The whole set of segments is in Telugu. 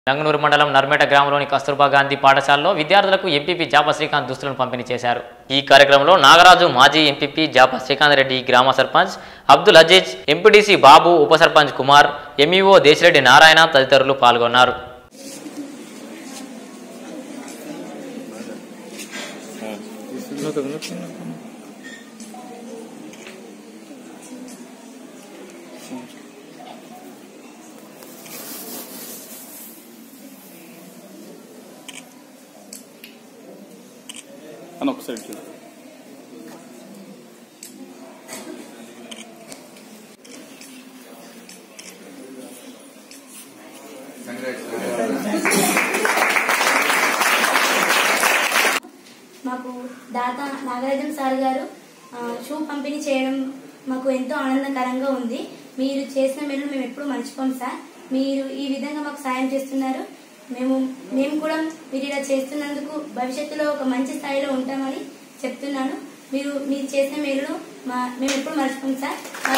నంగనూరు మండలం నర్మేట గ్రామంలోని కస్తూర్బా గాంధీ పాఠశాలలో విద్యార్థులకు ఎంపీపీ జాప శ్రీకాంత్ దుస్తులను పంపిణీ చేశారు ఈ కార్యక్రమంలో నాగరాజు మాజీ ఎంపీపీ జాప శ్రీకాంత్ రెడ్డి గ్రామ సర్పంచ్ అబ్దుల్ అజీజ్ ఎంపీడీసీ బాబు ఉప సర్పంచ్ కుమార్ ఎంఈఓ దేశిరెడ్డి నారాయణ తదితరులు పాల్గొన్నారు అని ఒక సైడ్ చూడు మాకు దాత నాగరాజన్ సార్ గారు ఆ, షూ పంపిణీ చేయడం మాకు ఎంతో ఆనందకరంగా ఉంది మీరు చేసిన మేలు మేము ఎప్పుడు మర్చిపోం సార్ మీరు ఈ విధంగా మాకు సాయం చేస్తున్నారు మేము మేము కూడా మీరు ఇలా చేస్తున్నందుకు భవిష్యత్తులో ఒక మంచి స్థాయిలో ఉంటామని చెప్తున్నాను మీరు మీరు చేసిన మేలును మా మేము ఎప్పుడు మర్చిపోం సార్ మా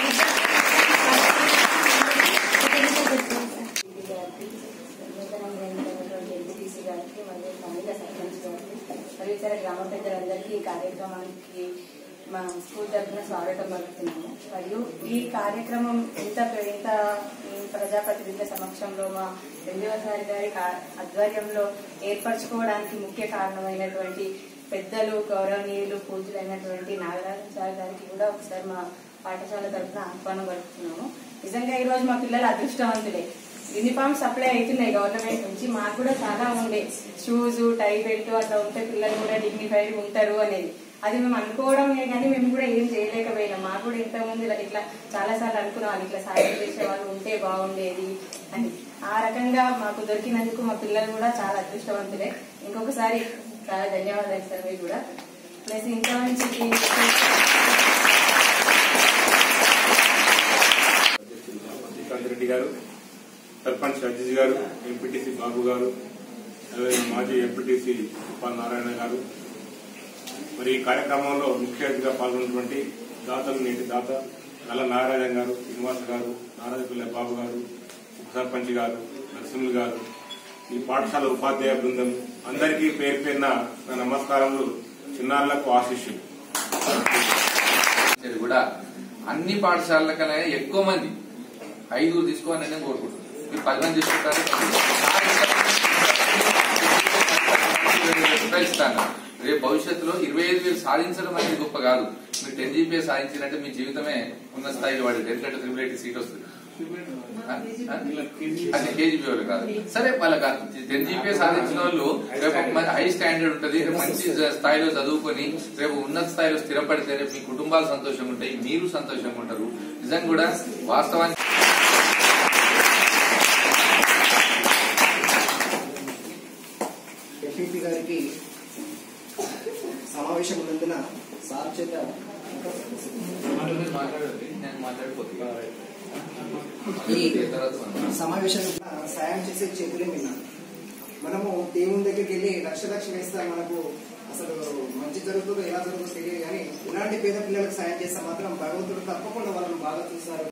విద్యార్థులకు చెప్తున్నాం సార్ విద్యార్థి నూతనంగా ఎన్నికైనటువంటి ఎంపీటీసీ గారికి మరియు స్థానిక సర్పంచ్ గారికి మరియు ఇతర గ్రామ పెద్దలందరికీ ఈ కార్యక్రమానికి మా స్కూల్ తరఫున స్వాగతం పలుకుతున్నాము మరియు ఈ కార్యక్రమం ఎంత ఎంత ప్రజాప్రతినిధుల సమక్షంలో మా రెండవసారి గారి కా- ఆధ్వర్యంలో ఏర్పరచుకోవడానికి ముఖ్య కారణమైనటువంటి పెద్దలు గౌరవనీయులు పూజలైనటువంటి నాగరాజన్ సార్ గారికి కూడా ఒకసారి మా పాఠశాల తరఫున ఆహ్వానం పలుకుతున్నాము నిజంగా ఈ రోజు మా పిల్లలు అదృష్టవంతులే యూనిఫామ్ సప్లై అవుతున్నాయి గవర్నమెంట్ నుంచి మాకు కూడా చాలా ఉండే షూస్ టై బెల్ట్ అట్లా ఉంటే పిల్లలు కూడా డిగ్నిఫైడ్ ఉంటారు అనేది అది మేము అనుకోవడమే కానీ మేము కూడా ఏం చేయలేకపోయినాం మాకు కూడా ఇంతకుముందు ఇలా ఇట్లా చాలా సార్లు అనుకున్నాం ఇట్లా సాయం చేసే వాళ్ళు ఉంటే బాగుండేది అని ఆ రకంగా మాకు దొరికినందుకు మా పిల్లలు కూడా చాలా అదృష్టవంతులే ఇంకొకసారి చాలా ధన్యవాదాలు సార్ మీకు కూడా ప్లస్ ఇంత మంచి శ్రీకాంత్ రెడ్డి గారు సర్పంచ్ అజీజ్ గారు ఎంపీటీసీ బాబు గారు అలాగే మాజీ ఎంపీటీసీ ఉపాల్ నారాయణ గారు మరి ఈ కార్యక్రమంలో ముఖ్య అతిథిగా పాల్గొన్నటువంటి దాతలు నేటి దాత నల్ల నారాయణ గారు శ్రీనివాస్ గారు నారాయణపల్లి బాబు గారు ఉప సర్పంచ్ గారు నరసింహులు గారు ఈ పాఠశాల ఉపాధ్యాయ బృందం అందరికీ పేరు పేరున నా నమస్కారములు చిన్నారులకు ఆశిష్యులు ఇది కూడా అన్ని పాఠశాలల కన్నా ఎక్కువ మంది ఐదుగురు తీసుకోవాలని నేను కోరుకుంటున్నాను మీరు పది మంది తీసుకుంటారు రూపాయలు ఇస్తాను రేపు భవిష్యత్తులో ఇరవై ఐదు వేలు సాధించడం అనేది గొప్ప కాదు మీరు టెన్ జీపీఏ సాధించినట్టే మీ జీవితమే ఉన్న స్థాయిలో వాడి ఎందుకంటే త్రిబుల్ ఎయిటీ సీట్ వస్తుంది ఆ? ఆ? అది కేజీపీ వాళ్ళు కాదు సరే వాళ్ళకి టెన్ జీపీఏ సాధించిన వాళ్ళు రేపు ఒక మంచి హై స్టాండర్డ్ ఉంటుంది రేపు మంచి స్థాయిలో చదువుకొని రేపు ఉన్నత స్థాయిలో స్థిరపడితే రేపు మీ కుటుంబాలు సంతోషంగా ఉంటాయి మీరు సంతోషంగా ఉంటారు నిజంగా కూడా వాస్తవానికి ఎంపీపీ గారికి సమావేశం ఉన్నందున సార్ చేత మీరు మాట్లాడండి నేను మాట్లాడిపోతాను ఈ తర్వాత మనం- సమావేశం సాయం చేసే చేతులే విన్నా మనము దేవుని దగ్గరికి వెళ్ళి లక్ష లక్ష వేస్తే మనకు అసలు మంచి జరుగుతుందో ఎలా జరుగుతుందో తెలియదు కానీ ఇలాంటి పేద పిల్లలకు సాయం చేస్తే మాత్రం భగవంతుడు తప్పకుండా వాళ్ళని బాగా చూస్తారు